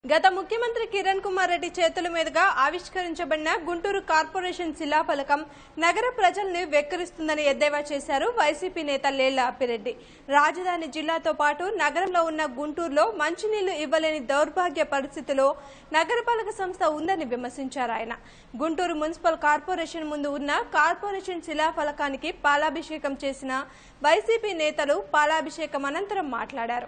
గత ముఖ్యమంత్రి కిరణ్ కుమార్ రెడ్డి చేతుల మీదుగా ఆవిష్కరించబడిన గుంటూరు కార్పొరేషన్ శిలాఫలకం నగర ప్రజల్ని వెక్కిరిస్తుందని ఎద్దేవా చేశారు వైసీపీ నేత లేళ్ల అప్పిరెడ్డి రాజధాని జిల్లాతో పాటు నగరంలో ఉన్న గుంటూరులో మంచినీళ్లు ఇవ్వలేని దౌర్భాగ్య పరిస్థితిలో నగరపాలక సంస్థ ఉందని విమర్శించారు ఆయన గుంటూరు మున్సిపల్ కార్పొరేషన్ ముందు ఉన్న కార్పొరేషన్ శిలాఫలకానికి పాలాభిషేకం చేసిన వైసీపీ నేతలు పాలాభిషేకం అనంతరం మాట్లాడారు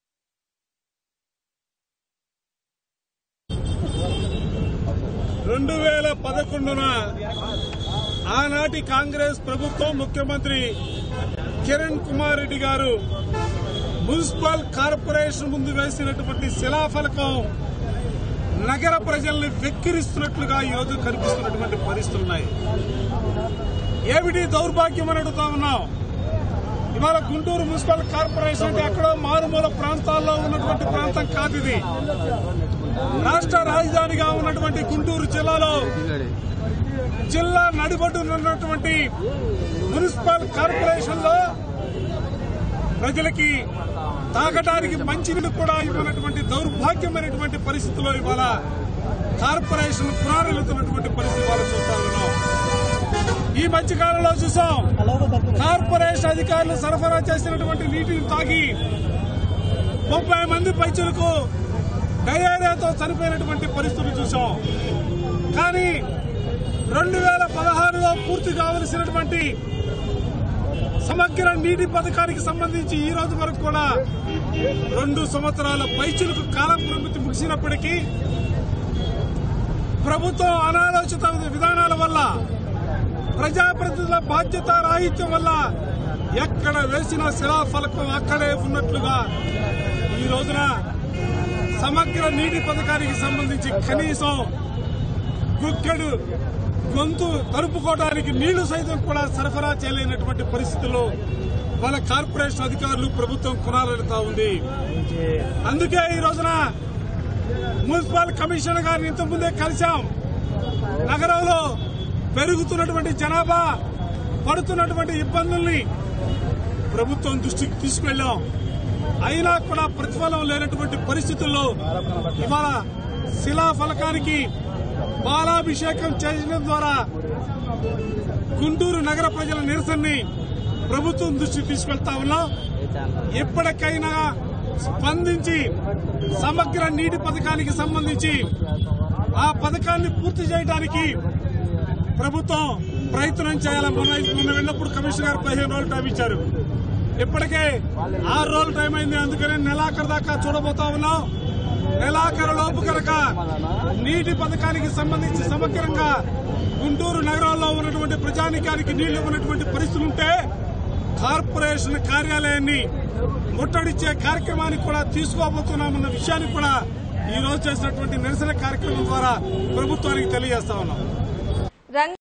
రెండు వేల పదకొండున ఆనాటి కాంగ్రెస్ ప్రభుత్వం ముఖ్యమంత్రి కిరణ్ కుమార్ రెడ్డి గారు మున్సిపల్ కార్పొరేషన్ ముందు వేసినటువంటి శిలాఫలకం నగర ప్రజల్ని వెక్కిరిస్తున్నట్లుగా ఈరోజు కనిపిస్తున్నటువంటి పరిస్థితులున్నాయి ఏమిటి దౌర్భాగ్యం అని అడుగుతా ఉన్నాం ఇవాళ గుంటూరు మున్సిపల్ కార్పొరేషన్ అంటే ఎక్కడో మారుమూల ప్రాంతాల్లో ఉన్నటువంటి ప్రాంతం కాదు ఇది రాష్ట్ర రాజధానిగా ఉన్నటువంటి గుంటూరు జిల్లాలో జిల్లా నడిబొడ్డున ఉన్నటువంటి మున్సిపల్ కార్పొరేషన్ లో ప్రజలకి తాగడానికి మంచినీళ్ళు కూడా ఇవ్వనటువంటి దౌర్భాగ్యమైనటువంటి పరిస్థితిలో ఇవాళ కార్పొరేషన్ పునరులుతున్నటువంటి పరిస్థితి వాళ్ళు చూస్తా ఉన్నాం ఈ మధ్య కాలంలో చూసాం కార్పొరేషన్ అధికారులు సరఫరా చేసినటువంటి నీటిని తాగి ముప్పై మంది పైచులకు డయేరియాతో చనిపోయినటువంటి పరిస్థితులు చూసాం కానీ రెండు వేల పదహారులో పూర్తి కావలసినటువంటి సమగ్ర నీటి పథకానికి సంబంధించి ఈ రోజు వరకు కూడా రెండు సంవత్సరాల పైచులకు కాలం పరిమితి ముగిసినప్పటికీ ప్రభుత్వం అనాలోచిత విధానాల వల్ల ప్రజాప్రతినిధుల బాధ్యత రాహిత్యం వల్ల ఎక్కడ వేసిన శిలాఫలకం అక్కడే ఉన్నట్లుగా ఈ రోజున సమగ్ర నీటి పథకానికి సంబంధించి కనీసం గుక్కెడు గొంతు తరుపుకోవడానికి నీళ్లు సైతం కూడా సరఫరా చేయలేనటువంటి పరిస్థితుల్లో వాళ్ళ కార్పొరేషన్ అధికారులు ప్రభుత్వం కొనాలడుతా ఉంది అందుకే ఈ రోజున మున్సిపల్ కమిషనర్ గారిని ఇంతకుముందే కలిశాం నగరంలో పెరుగుతున్నటువంటి జనాభా పడుతున్నటువంటి ఇబ్బందుల్ని ప్రభుత్వం దృష్టికి తీసుకెళ్లాం అయినా కూడా ప్రతిఫలం లేనటువంటి పరిస్థితుల్లో ఇవాళ శిలాఫలకానికి బాలాభిషేకం చేయడం ద్వారా గుంటూరు నగర ప్రజల నిరసనని ప్రభుత్వం దృష్టికి తీసుకెళ్తా ఉన్నాం ఎప్పటికైనా స్పందించి సమగ్ర నీటి పథకానికి సంబంధించి ఆ పథకాన్ని పూర్తి చేయడానికి ప్రభుత్వం ప్రయత్నం చేయాలని మొన్న మొన్న వెళ్ళినప్పుడు కమిషనర్ గారు పదిహేను రోజులు టైం ఇచ్చారు ఇప్పటికే ఆరు రోజులు టైం అయింది అందుకని నెలాఖరు దాకా చూడబోతా ఉన్నాం నెలాఖరు లోపు కనుక నీటి పథకానికి సంబంధించి సమగ్రంగా గుంటూరు నగరంలో ఉన్నటువంటి ప్రజానికానికి నీళ్లు ఇవ్వనటువంటి పరిస్థితులు ఉంటే కార్పొరేషన్ కార్యాలయాన్ని ముట్టడిచ్చే కార్యక్రమాన్ని కూడా తీసుకోబోతున్నామన్న విషయాన్ని కూడా ఈ రోజు చేసినటువంటి నిరసన కార్యక్రమం ద్వారా ప్రభుత్వానికి తెలియజేస్తా ఉన్నాం రంగ